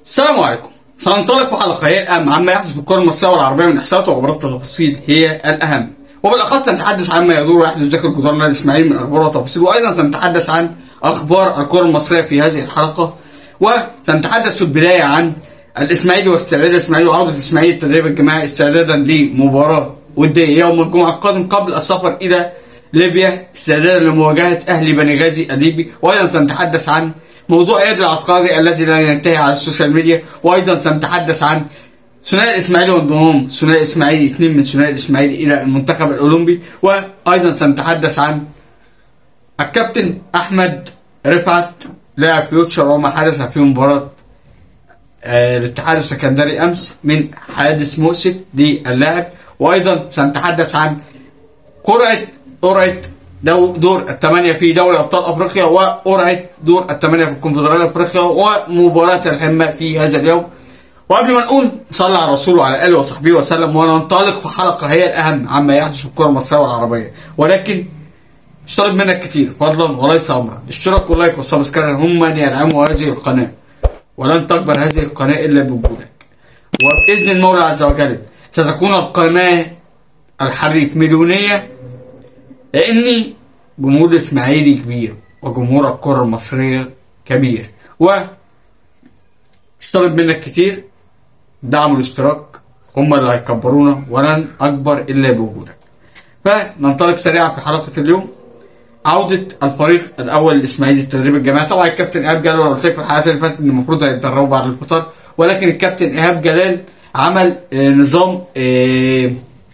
السلام عليكم سننطلق في حلقة هي الأهم عما يحدث بالكرة المصرية والعربية من إحصاءات وأبرز التفاصيل هي الأهم وبالأخص سنتحدث عما يدور ويحدث داخل جدار النادي الإسماعيلي من أخبار وتفاصيل وأيضا سنتحدث عن أخبار الكرة المصرية في هذه الحلقة وسنتحدث في البداية عن الإسماعيلي واستعداد الإسماعيلي وعودة الإسماعيلي التدريب الجماعي استعدادا لمباراة ودية يوم الجمعة القادم قبل السفر إلى ليبيا استعدادا لمواجهة أهلي بني غازي الليبي وأيضا سنتحدث عن موضوع اياد العسكري الذي لا ينتهي على السوشيال ميديا وايضا سنتحدث عن ثنائي الاسماعيلي وانضمام ثنائي الاسماعيلي اثنين من ثنائي الاسماعيلي الى المنتخب الاولمبي وايضا سنتحدث عن الكابتن احمد رفعت لاعب فيوتشر وما حدث في مباراه آه، الاتحاد السكندري امس من حادث مؤسف للاعب وايضا سنتحدث عن قرعه قرعه دو دور الثمانية في دوري أبطال أفريقيا وقرعة دور الثمانية في الكونفدرالية أفريقيا ومباراة الحمة في هذا اليوم وقبل ما نقول صلى على الرسول وعلى آله وصحبه وسلم وننطلق في حلقة هي الأهم عما يحدث في الكرة المصرية والعربية ولكن مش طالب منك كتير فضلا وليس أمرا الاشتراك واللايك والسبسكرايب هم من يدعموا هذه القناة ولن تكبر هذه القناة إلا بوجودك وبإذن المولى عز وجل ستكون القناة الحريف مليونية لاني جمهور الاسماعيلي كبير وجمهور الكرة المصرية كبير و مش طالب منك كتير دعم الاشتراك هم اللي هيكبرونا ولن اكبر الا بوجودك فننطلق سريعا في حلقة اليوم عودة الفريق الأول الإسماعيلي التدريب الجماعي طبعا الكابتن إيهاب جلال أنا قلت لك في الحلقات اللي فاتت إن المفروض هيتدربوا بعد الفطار ولكن الكابتن إيهاب جلال عمل آه، نظام آه،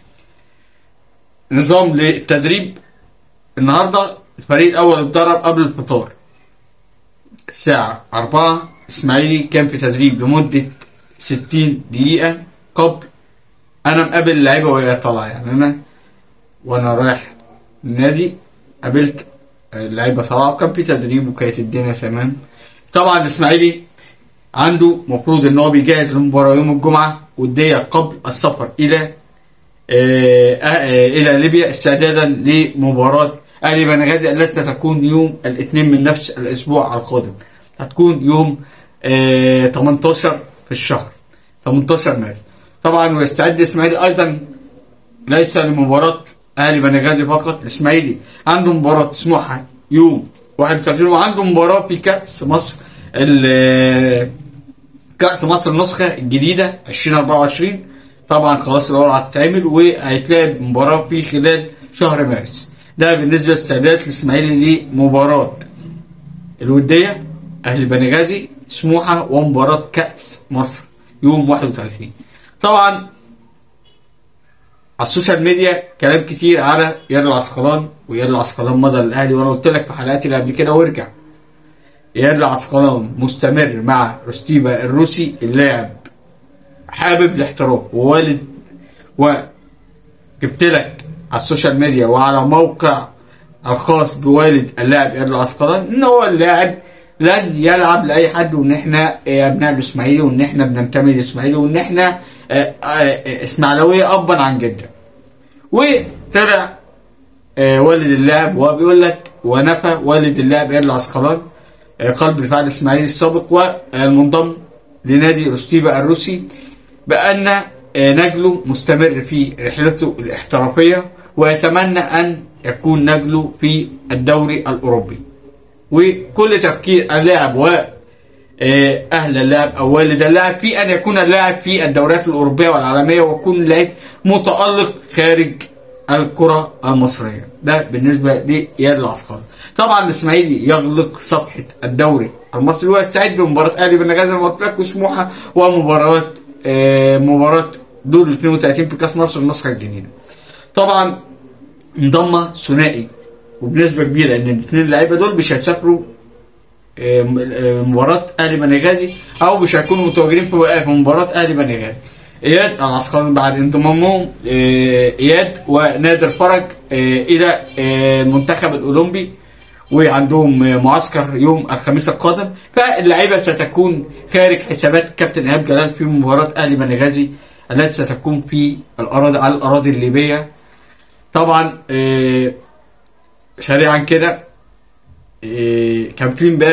نظام للتدريب النهارده الفريق الاول اتدرب قبل الفطار الساعة أربعة إسماعيلي كان في تدريب لمدة ستين دقيقة قبل أنا مقابل اللعيبة وهي طالعة يعني أنا وأنا رايح النادي قابلت اللعيبة طالعة وكان في تدريب وكانت الدنيا تمام طبعا الإسماعيلي عنده مفروض إن هو بيجهز للمباراة يوم الجمعة ودية قبل السفر إلى آه، آه، الى ليبيا استعدادا لمباراه اهلي بنغازي التي ستكون يوم الاثنين من نفس الاسبوع القادم هتكون يوم آه، 18 في الشهر 18 مارس طبعا ويستعد الاسماعيلي ايضا ليس لمباراه اهلي بنغازي فقط الاسماعيلي عنده مباراه سموحه يوم 31 وعنده مباراه في كاس مصر ال- كأس مصر النسخة الجديدة 2024 طبعا خلاص الأول هتتعمل وهيتلعب مباراة في خلال شهر مارس ده بالنسبة لاستعدادات الإسماعيلي لمباراة الودية أهلي بنغازي سموحة ومباراة كأس مصر يوم 31 طبعا على السوشيال ميديا كلام كتير على اياد العسقلان واياد العسقلان مضى للاهلي وانا قلت لك في حلقاتي اللي قبل كده وارجع اياد العسقلان مستمر مع رستيبا الروسي اللاعب حابب الاحتراف ووالد وجبت لك على السوشيال ميديا وعلى موقع الخاص بوالد اللاعب اياد العسقلان ان هو اللاعب لن يلعب لاي حد وان احنا آه، ابناء الاسماعيلي وان احنا بننتمي للاسماعيلي وان احنا آه، آه، آه، اسماعيلويه ابا عن جدا وطلع آه، والد اللاعب وهو بيقول لك ونفى والد اللاعب اياد العسقلان آه، قلب دفاع الاسماعيلي السابق والمنضم لنادي روستيبا الروسي بان آه، نجله مستمر في رحلته الاحترافيه ويتمنى ان يكون نجله في الدوري الاوروبي وكل تفكير اللاعب و آه، اهل اللاعب او والد اللاعب في ان يكون اللاعب في الدوريات الاوروبيه والعالميه ويكون لاعب متالق خارج الكره المصريه ده بالنسبه لاياد العسكري طبعا الاسماعيلي يغلق صفحه الدوري المصري ويستعد لمباراه اهلي بنغازي زي ما قلت لك وسموحه ومباراه آه، مباراه دور ال 32 في كاس مصر النسخه الجديده طبعا انضم ثنائي وبنسبه كبيره ان الاثنين اللعيبه دول مش هيسافروا آه، م- آه، مباراه اهلي بنغازي او مش هيكونوا متواجدين في في مباراه اهلي بنغازي اياد العسكري بعد انضمامهم آه، اياد ونادر فرج آه، الى آه، المنتخب الاولمبي وعندهم آه، معسكر يوم الخميس القادم فاللعيبه ستكون خارج حسابات كابتن ايهاب جلال في مباراه اهلي بنغازي التي ستكون في الاراضي على الاراضي الليبيه طبعا آه، سريعا كده إيه، كان في امبارح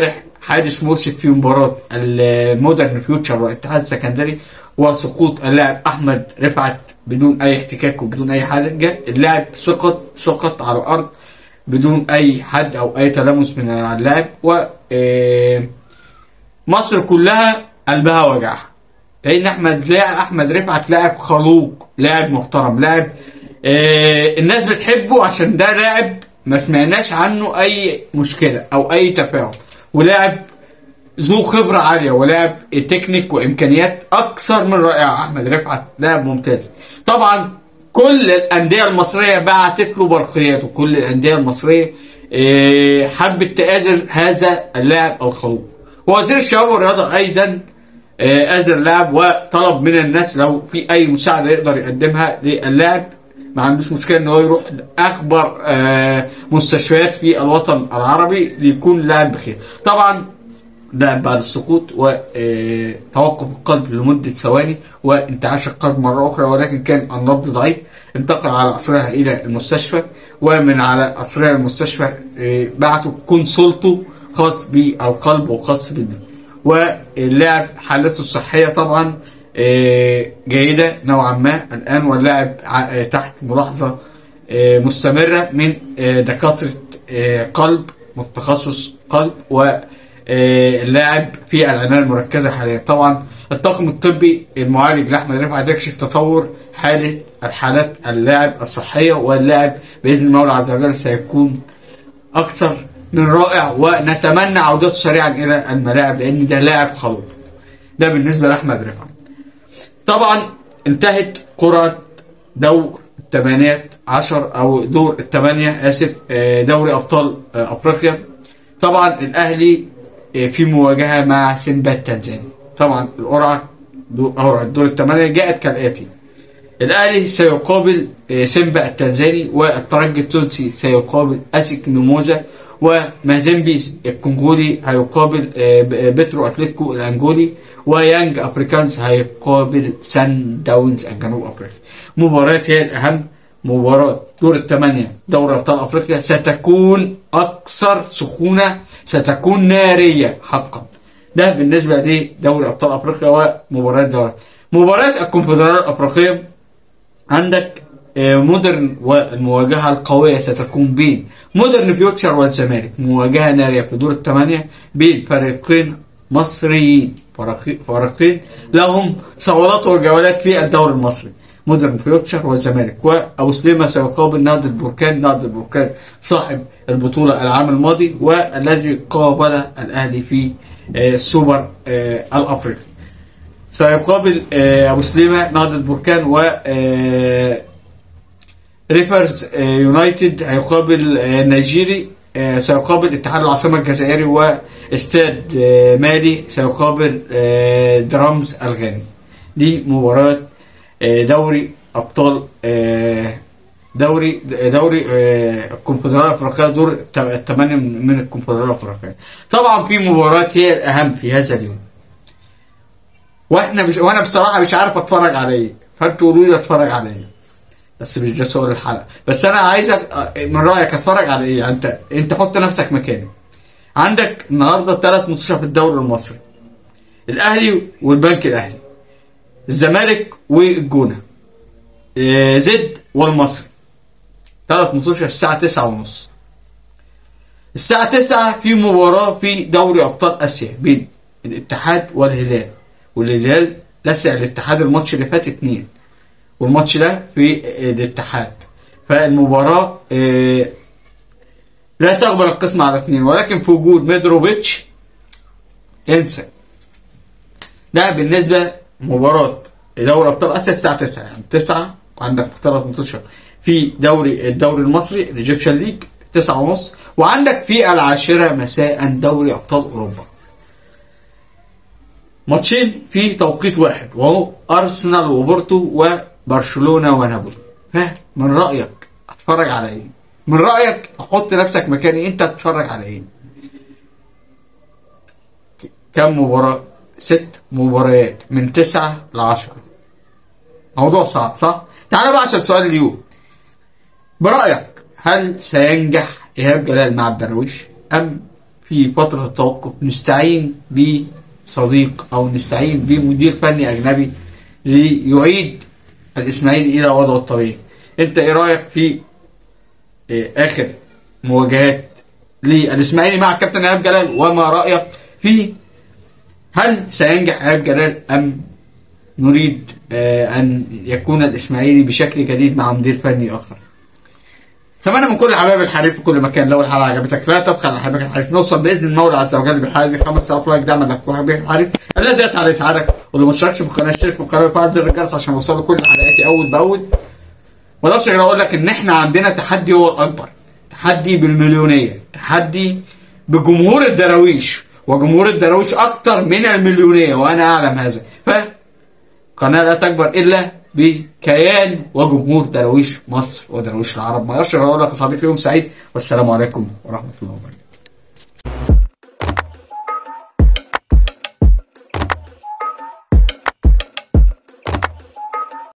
حادث مؤسف في مباراة المودرن فيوتشر والاتحاد السكندري وسقوط اللاعب أحمد رفعت بدون أي احتكاك وبدون أي حاجة اللاعب سقط سقط على الأرض بدون أي حد أو أي تلامس من اللاعب و آه، مصر كلها قلبها وجعها لان احمد لاعب احمد رفعت لاعب خلوق لاعب محترم لاعب آه الناس بتحبه عشان ده لاعب ما سمعناش عنه اي مشكله او اي تفاعل ولاعب ذو خبره عاليه ولاعب تكنيك وامكانيات اكثر من رائعه احمد رفعت لاعب ممتاز طبعا كل الانديه المصريه بعتت له برقيات وكل الانديه المصريه آه، حبت تآزر هذا اللاعب الخلوق ووزير الشباب والرياضه ايضا آه، آزر اللاعب وطلب من الناس لو في اي مساعده يقدر يقدمها للاعب ما عندوش مشكله ان هو يروح اكبر آه، مستشفيات في الوطن العربي ليكون لاعب بخير طبعا لعب بعد السقوط وتوقف القلب لمدة ثواني وانتعاش القلب مرة أخرى ولكن كان النبض ضعيف انتقل على أسرها إلى المستشفى ومن على أسرها المستشفى آه، بعتوا كونسولته خاص بالقلب وخاص بالدم واللاعب حالته الصحية طبعا آه، جيدة نوعا ما الآن واللاعب ع- آه، تحت ملاحظة آه، مستمرة من آه، دكاترة آه، قلب متخصص قلب واللاعب في العناية المركزة حاليا طبعا الطاقم الطبي المعالج لأحمد رفعت يكشف تطور حالة الحالات اللاعب الصحية واللاعب بإذن المولى عز وجل سيكون أكثر من رائع ونتمنى عودته سريعا إلى الملاعب لأن ده لاعب خلوق ده بالنسبة لأحمد رفعت طبعا انتهت قرعة دور الثمانيات عشر او دور الثمانية اسف آه، دوري ابطال آه، افريقيا طبعا الاهلي آه، في مواجهة مع سيمبا التنزاني طبعا القرعة دو- قرعة دور الثمانية جاءت كالاتي الاهلي سيقابل آه، سيمبا التنزاني والترجي التونسي سيقابل اسك ميموزا ومازيمبي الكونغولي هيقابل آه، ب- آه، بترو اتلتيكو الانجولي ويانج افريكانز هيقابل سان داونز الجنوب افريقيا مباراة هي الاهم مباراة دور الثمانية دوري ابطال افريقيا ستكون اكثر سخونة ستكون نارية حقا ده بالنسبة لدوري ابطال افريقيا ومباريات دوري مباراة الكونفدرالية الافريقية عندك آه، مودرن والمواجهة القوية ستكون بين مودرن فيوتشر والزمالك مواجهة نارية في دور الثمانية بين فريقين مصريين فريقي- فريقين لهم صولات وجولات في الدوري المصري مودرن فيوتشر والزمالك وابو سليمه سيقابل نهضه البركان نهضه البركان صاحب البطوله العام الماضي والذي قابل الاهلي في آه، السوبر آه، الافريقي سيقابل آه، ابو سليمه نهضه بركان و آه، ريفرز آه، يونايتد هيقابل آه، نيجيري آه، سيقابل اتحاد العاصمه الجزائري واستاد آه، مالي سيقابل آه، درامز الغاني دي مباراه آه، دوري ابطال آه، دوري دوري آه، الكونفدراليه الافريقيه دور الت- الثمانيه من من الكونفدراليه الافريقيه طبعا في مباراه هي الاهم في هذا اليوم واحنا مش وانا بصراحه مش عارف اتفرج على ايه فانتوا قولوا لي اتفرج على ايه بس مش ده سؤال الحلقه بس انا عايزك آه، من رايك اتفرج على ايه يعني انت انت حط نفسك مكاني عندك النهارده ثلاث ماتشات في الدوري المصري الاهلي والبنك الاهلي الزمالك والجونه آه، زد والمصري ثلاث ماتشات الساعه 9 ونص الساعة 9 في مباراة في دوري أبطال آسيا بين الاتحاد والهلال والهلال لسع الاتحاد الماتش اللي فات اتنين والماتش ده في الاتحاد فالمباراة آه، لا تقبل القسم على اثنين ولكن في وجود ميدروفيتش انسى ده بالنسبة مباراة دوري أبطال آسيا الساعة 9 يعني 9 وعندك ثلاث ماتشات في دوري الدوري المصري الايجيبشن ليج 9 ونص وعندك في العاشرة مساء دوري أبطال أوروبا ماتشين في توقيت واحد وهو أرسنال وبورتو وبرشلونة ونابولي فمن رأيك أتفرج على إيه؟ من رأيك أحط نفسك مكاني أنت تتفرج على إيه؟ كم مباراة؟ ست مباريات من تسعة لعشرة موضوع صعب صح؟ تعالى بقى عشان سؤال اليوم برأيك هل سينجح إيهاب جلال مع الدرويش أم في فترة التوقف نستعين بصديق أو نستعين بمدير فني أجنبي ليعيد الإسماعيلي إلى وضعه الطبيعي أنت إيه رأيك في إيه آخر مواجهات للإسماعيلي مع الكابتن إيهاب جلال وما رأيك في هل سينجح إيهاب جلال أم نريد آه، أن يكون الإسماعيلي بشكل جديد مع مدير فني آخر اتمنى من كل حبايب الحريف في كل مكان لو الحلقه عجبتك لا تبخل على حبايبك الحريف نوصل باذن المولى عز وجل بالحلقه دي 5000 لايك دعما لك حبايبك الحريف الذي يسعد يسعدك واللي ما اشتركش في القناه اشترك في القناه وفعل زر الجرس عشان يوصلوا كل حلقاتي اول باول ما اقدرش غير اقول لك ان احنا عندنا تحدي هو الاكبر تحدي بالمليونيه تحدي بجمهور الدراويش وجمهور الدراويش اكتر من المليونيه وانا اعلم هذا ف قناة لا تكبر إلا بكيان وجمهور دراويش مصر ودراويش العرب ما يقدرش أقول لك يا صديقي يوم سعيد والسلام عليكم ورحمة الله وبركاته